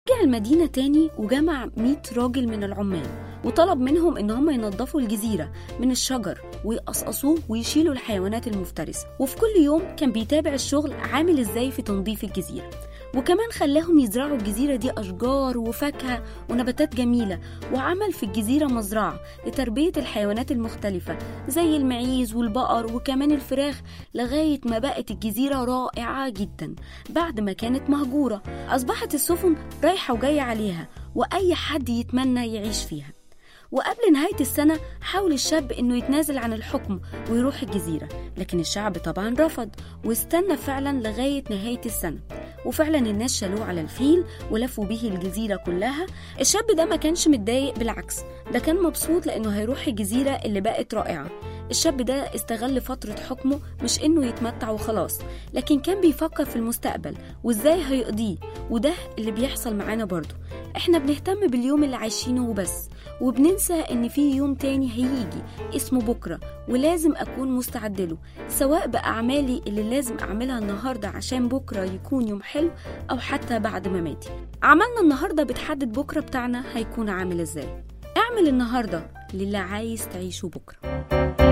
رجع المدينة تاني وجمع 100 راجل من العمال وطلب منهم ان هم ينظفوا الجزيرة من الشجر ويقصقصوه ويشيلوا الحيوانات المفترسة وفي كل يوم كان بيتابع الشغل عامل ازاي في تنظيف الجزيرة وكمان خلاهم يزرعوا الجزيرة دي أشجار وفاكهة ونباتات جميلة وعمل في الجزيرة مزرعة لتربية الحيوانات المختلفة زي المعيز والبقر وكمان الفراخ لغاية ما بقت الجزيرة رائعة جدا بعد ما كانت مهجورة أصبحت السفن رايحة وجاية عليها وأي حد يتمنى يعيش فيها وقبل نهاية السنة حاول الشاب إنه يتنازل عن الحكم ويروح الجزيرة لكن الشعب طبعا رفض واستنى فعلا لغاية نهاية السنة وفعلا الناس شالوه على الفيل ولفوا بيه الجزيرة كلها الشاب ده ما كانش متضايق بالعكس ده كان مبسوط لأنه هيروح الجزيرة اللي بقت رائعة الشاب ده استغل فترة حكمه مش إنه يتمتع وخلاص لكن كان بيفكر في المستقبل وإزاي هيقضيه وده اللي بيحصل معانا برضه إحنا بنهتم باليوم اللي عايشينه وبس وبننسى إن في يوم تاني هيجي اسمه بكرة ولازم أكون مستعد له سواء بأعمالي اللي لازم أعملها النهاردة عشان بكرة يكون يوم حلو أو حتى بعد ما ماتي عملنا النهاردة بتحدد بكرة بتاعنا هيكون عامل إزاي اعمل النهاردة للي عايز تعيشه بكرة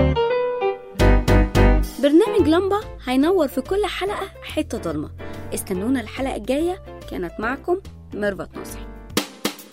برنامج لمبة هينور في كل حلقة حتة ضلمة استنونا الحلقة الجاية كانت معكم ميرفت نصحي